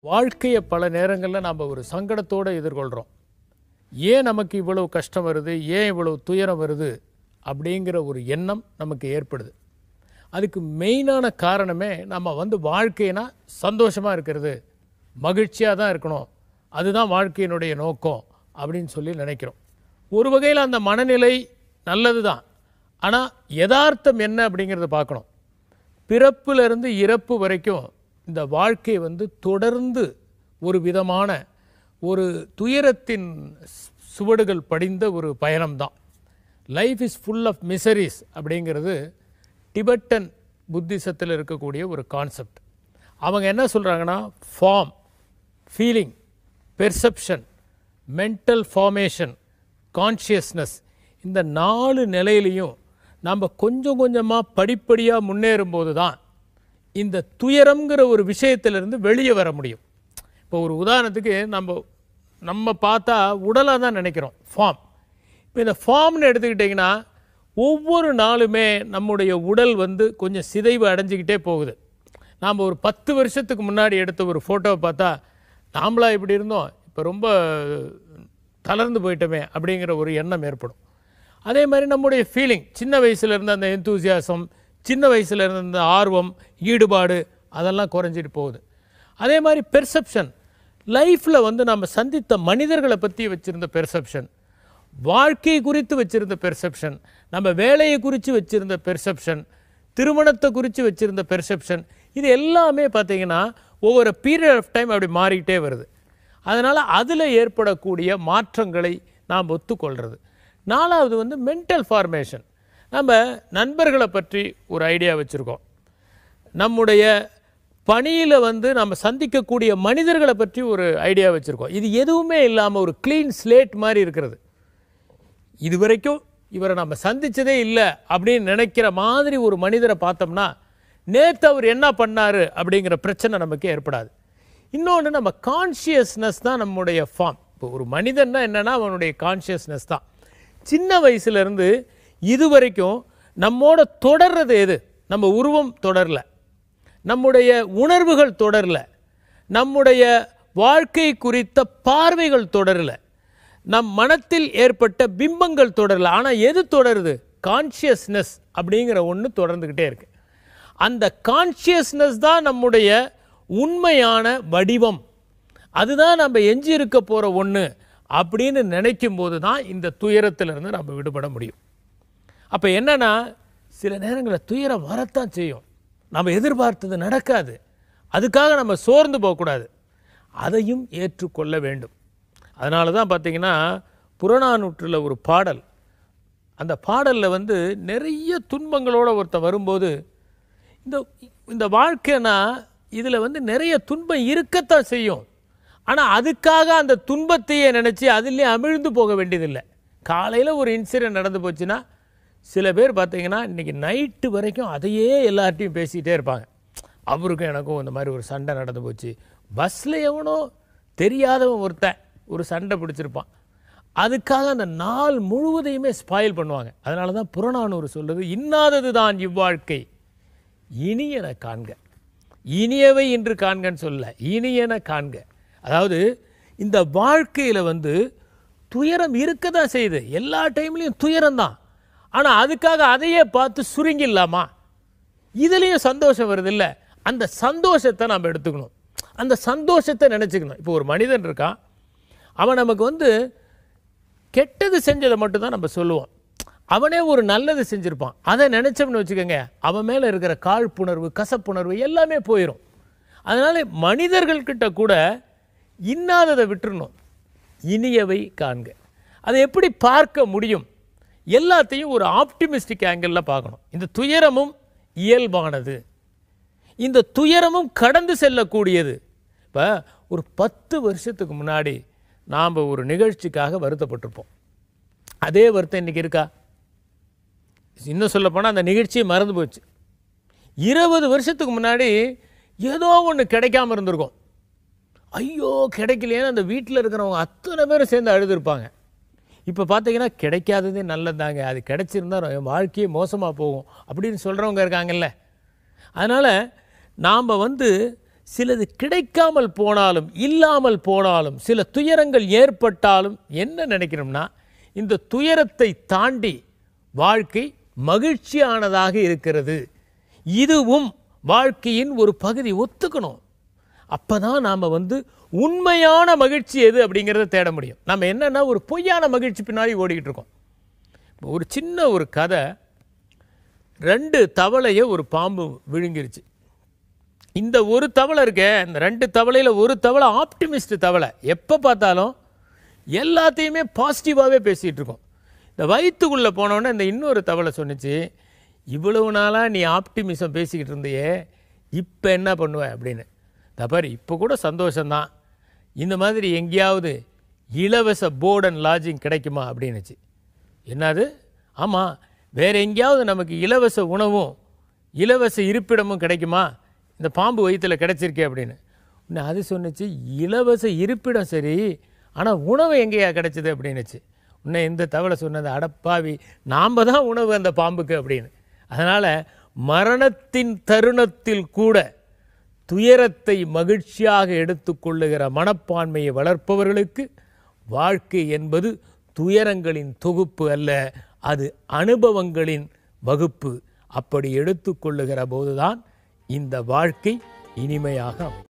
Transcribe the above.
வாழ்க்கையை பல நேரங்களில் நாம் ஒரு சங்கடத்தோடு எதிர்கொள்கிறோம் ஏன் நமக்கு இவ்வளவு கஷ்டம் வருது ஏன் இவ்வளவு துயரம் வருது அப்படிங்கிற ஒரு எண்ணம் நமக்கு ஏற்படுது அதுக்கு மெயினான காரணமே நம்ம வந்து வாழ்க்கைனா சந்தோஷமாக இருக்கிறது மகிழ்ச்சியாக தான் இருக்கணும் அதுதான் வாழ்க்கையினுடைய நோக்கம் அப்படின்னு சொல்லி நினைக்கிறோம் ஒரு வகையில் அந்த மனநிலை நல்லது தான் ஆனால் யதார்த்தம் என்ன அப்படிங்கிறத பார்க்கணும் பிறப்பிலிருந்து இறப்பு வரைக்கும் இந்த வாழ்க்கை வந்து தொடர்ந்து ஒரு விதமான ஒரு துயரத்தின் சு- சுவடுகள் படிந்த ஒரு பயணம்தான் life is full of miseries அப்படிங்கிறது டிபெட்டன் புத்திசத்தில் இருக்கக்கூடிய ஒரு கான்செப்ட் அவங்க என்ன சொல்கிறாங்கன்னா form feeling perception mental formation consciousness இந்த நாலு நிலையிலையும் நம்ம கொஞ்சம் கொஞ்சமாக படிப்படியாக முன்னேறும்போது தான் இந்த துயரம்ங்கிற ஒரு விஷயத்திலிருந்து வெளியே வர முடியும் இப்போ ஒரு உதாரணத்துக்கு நம்ம நம்ம பார்த்தா உடலாக தான் நினைக்கிறோம் ஃபார்ம் இப்போ இந்த ஃபார்ம்னு எடுத்துக்கிட்டிங்கன்னா ஒவ்வொரு நாளுமே நம்முடைய உடல் வந்து கொஞ்சம் சிதைவு அடைஞ்சிக்கிட்டே போகுது நாம் ஒரு பத்து வருஷத்துக்கு முன்னாடி எடுத்த ஒரு ஃபோட்டோவை பார்த்தா நாமளா இப்படி இருந்தோம் இப்போ ரொம்ப தளர்ந்து போயிட்டோமே அப்படிங்கிற ஒரு எண்ணம் ஏற்படும் அதே மாதிரி நம்முடைய ஃபீலிங் சின்ன வயசுல இருந்த அந்த எந்தூசியாசம் சின்ன வயசுல இருந்த அந்த ஆர்வம் ஈடுபாடு அதெல்லாம் குறைஞ்சிட்டு போகுது அதே மாதிரி பெர்செப்ஷன் லைஃப்பில் வந்து நம்ம சந்தித்த மனிதர்களை பற்றி வச்சுருந்த பெர்செப்ஷன் வாழ்க்கை குறித்து வச்சிருந்த பெர்செப்ஷன் நம்ம வேலையை குறித்து வச்சிருந்த பெர்செப்ஷன் திருமணத்தை குறித்து வச்சிருந்த பெர்செப்ஷன் இது எல்லாமே பார்த்தீங்கன்னா ஒவ்வொரு பீரியட் ஆஃப் டைம் அப்படி மாறிக்கிட்டே வருது அதனால் அதில் ஏற்படக்கூடிய மாற்றங்களை நாம் ஒத்துக்கொள்கிறது நாலாவது வந்து மென்டல் ஃபார்மேஷன் நம்ம நண்பர்களை பற்றி ஒரு ஐடியா வச்சுருக்கோம் நம்முடைய பணியில் வந்து நம்ம சந்திக்கக்கூடிய மனிதர்களை பற்றி ஒரு ஐடியா வச்சுருக்கோம் இது எதுவுமே இல்லாமல் ஒரு க்ளீன் ஸ்லேட் மாதிரி இருக்கிறது இது வரைக்கும் இவரை நம்ம சந்திச்சதே இல்லை அப்படின்னு நினைக்கிற மாதிரி ஒரு மனிதரை பார்த்தோம்னா நேற்று அவர் என்ன பண்ணாரு அப்படிங்கிற பிரச்சனை நமக்கு ஏற்படாது இன்னொன்று நம்ம கான்ஷியஸ்னஸ் தான் நம்முடைய ஃபார்ம் இப்போ ஒரு மனிதன்னா என்னன்னா அவனுடைய கான்ஷியஸ்னஸ் தான் சின்ன வயசுலேருந்து இது வரைக்கும் நம்மோட தொடர்றது எது நம்ம உருவம் தொடரல நம்முடைய உணர்வுகள் தொடரல நம்முடைய வாழ்க்கை குறித்த பார்வைகள் தொடரல நம் மனத்தில் ஏற்பட்ட பிம்பங்கள் தொடரல ஆனால் எது தொடருது கான்ஷியஸ்னஸ் அப்படிங்கிற ஒன்று தொடர்ந்துக்கிட்டே இருக்கு அந்த கான்ஷியஸ்னஸ் தான் நம்முடைய உண்மையான வடிவம் அதுதான் நம்ம எஞ்சி இருக்க போகிற ஒன்று அப்படின்னு நினைக்கும் போது தான் இந்த துயரத்திலிருந்து நம்ம விடுபட முடியும் அப்போ என்னன்னா சில நேரங்களில் துயரம் வரத்தான் செய்யும் நம்ம எதிர்பார்த்தது நடக்காது அதுக்காக நம்ம சோர்ந்து போகக்கூடாது அதையும் ஏற்றுக்கொள்ள வேண்டும் அதனால தான் பார்த்தீங்கன்னா புறநானூற்றில் ஒரு பாடல் அந்த பாடலில் வந்து நிறைய துன்பங்களோட ஒருத்தன் வரும்போது இந்த இந்த வாழ்க்கைனா இதில் வந்து நிறைய துன்பம் இருக்கத்தான் செய்யும் ஆனால் அதுக்காக அந்த துன்பத்தையே நினச்சி அதுலேயே அமிழ்ந்து போக வேண்டியதில்லை காலையில் ஒரு இன்சிடென்ட் நடந்து போச்சுன்னா சில பேர் பார்த்தீங்கன்னா இன்றைக்கி நைட்டு வரைக்கும் அதையே எல்லார்ட்டையும் பேசிகிட்டே இருப்பாங்க அவருக்கும் எனக்கும் இந்த மாதிரி ஒரு சண்டை நடந்து போச்சு பஸ்ஸில் எவனோ தெரியாதவன் ஒருத்தன் ஒரு சண்டை பிடிச்சிருப்பான் அதுக்காக அந்த நாள் முழுவதையுமே ஸ்பாயில் பண்ணுவாங்க அதனால தான் புறநானூறு சொல்லுது இன்னாதது தான் இவ்வாழ்க்கை இனியன காண்க இனியவை இன்று காண்கன்னு சொல்ல இனியன காண்க அதாவது இந்த வாழ்க்கையில் வந்து துயரம் இருக்க தான் செய்யுது எல்லா டைம்லையும் துயரம் தான் ஆனால் அதுக்காக அதையே பார்த்து சுருங்கிடலாமா இதுலேயும் சந்தோஷம் வருது இல்லை அந்த சந்தோஷத்தை நம்ம எடுத்துக்கணும் அந்த சந்தோஷத்தை நினச்சிக்கணும் இப்போ ஒரு மனிதன் இருக்கான் அவன் நமக்கு வந்து கெட்டது செஞ்சதை மட்டும்தான் நம்ம சொல்லுவோம் அவனே ஒரு நல்லது செஞ்சுருப்பான் அதை நினச்சோம்னு வச்சுக்கோங்க அவன் மேலே இருக்கிற காழ்ப்புணர்வு கசப்புணர்வு எல்லாமே போயிடும் அதனால் மனிதர்கள்கிட்ட கூட இன்னாததை விட்டுறணும் இனியவை காண்க அதை எப்படி பார்க்க முடியும் எல்லாத்தையும் ஒரு ஆப்டிமிஸ்டிக் ஆங்கிளில் பார்க்கணும் இந்த துயரமும் இயல்பானது இந்த துயரமும் கடந்து செல்லக்கூடியது இப்போ ஒரு பத்து வருஷத்துக்கு முன்னாடி நாம் ஒரு நிகழ்ச்சிக்காக வருத்தப்பட்டிருப்போம் அதே வருத்தம் இன்றைக்கி இருக்கா இன்னும் சொல்லப்போனால் அந்த நிகழ்ச்சியை மறந்து போச்சு இருபது வருஷத்துக்கு முன்னாடி ஏதோ ஒன்று கிடைக்காம இருந்திருக்கும் ஐயோ கிடைக்கலையேன்னு அந்த வீட்டில் இருக்கிறவங்க அத்தனை பேரும் சேர்ந்து அழுதுருப்பாங்க இப்போ பார்த்தீங்கன்னா கிடைக்காததே நல்லதாங்க அது கிடைச்சிருந்தா என் வாழ்க்கையே மோசமாக போகும் அப்படின்னு சொல்கிறவங்க இருக்காங்கல்ல அதனால் நாம் வந்து சிலது கிடைக்காமல் போனாலும் இல்லாமல் போனாலும் சில துயரங்கள் ஏற்பட்டாலும் என்ன நினைக்கிறோம்னா இந்த துயரத்தை தாண்டி வாழ்க்கை மகிழ்ச்சியானதாக இருக்கிறது இதுவும் வாழ்க்கையின் ஒரு பகுதி ஒத்துக்கணும் அப்போ தான் நாம் வந்து உண்மையான மகிழ்ச்சி எது அப்படிங்கிறத தேட முடியும் நம்ம என்னென்னா ஒரு பொய்யான மகிழ்ச்சி பின்னாடி ஓடிக்கிட்டு இருக்கோம் இப்போ ஒரு சின்ன ஒரு கதை ரெண்டு தவளையை ஒரு பாம்பு விழுங்கிருச்சு இந்த ஒரு தவளை இருக்க இந்த ரெண்டு தவளையில் ஒரு தவளை ஆப்டிமிஸ்ட் தவளை எப்போ பார்த்தாலும் எல்லாத்தையுமே பாசிட்டிவாகவே பேசிகிட்டு இருக்கோம் இந்த வயிற்றுக்குள்ளே போனோடனே இந்த இன்னொரு தவளை சொன்னுச்சு இவ்வளவு நாளாக நீ ஆப்டிமிசம் பேசிக்கிட்டு இருந்தியே இப்போ என்ன பண்ணுவ அப்படின்னு தப்பாரு இப்போ கூட சந்தோஷம்தான் இந்த மாதிரி எங்கேயாவது இலவச போர்ட் அண்ட் லாட்ஜிங் கிடைக்குமா அப்படின்னுச்சு என்னது ஆமாம் வேற எங்கேயாவது நமக்கு இலவச உணவும் இலவச இருப்பிடமும் கிடைக்குமா இந்த பாம்பு வயிற்றில் கிடைச்சிருக்கே அப்படின்னு உடனே அது சொன்னுச்சு இலவச இருப்பிடம் சரி ஆனால் உணவு எங்கேயா கிடைச்சது அப்படின்னுச்சு உன்னை இந்த தவளை சொன்னது அடப்பாவி நாம் தான் உணவு அந்த பாம்புக்கு அப்படின்னு அதனால் மரணத்தின் தருணத்தில் கூட துயரத்தை மகிழ்ச்சியாக எடுத்துக்கொள்ளுகிற மனப்பான்மையை வளர்ப்பவர்களுக்கு வாழ்க்கை என்பது துயரங்களின் தொகுப்பு அல்ல அது அனுபவங்களின் வகுப்பு அப்படி எடுத்துக்கொள்ளுகிற போதுதான் இந்த வாழ்க்கை இனிமையாக அமையும்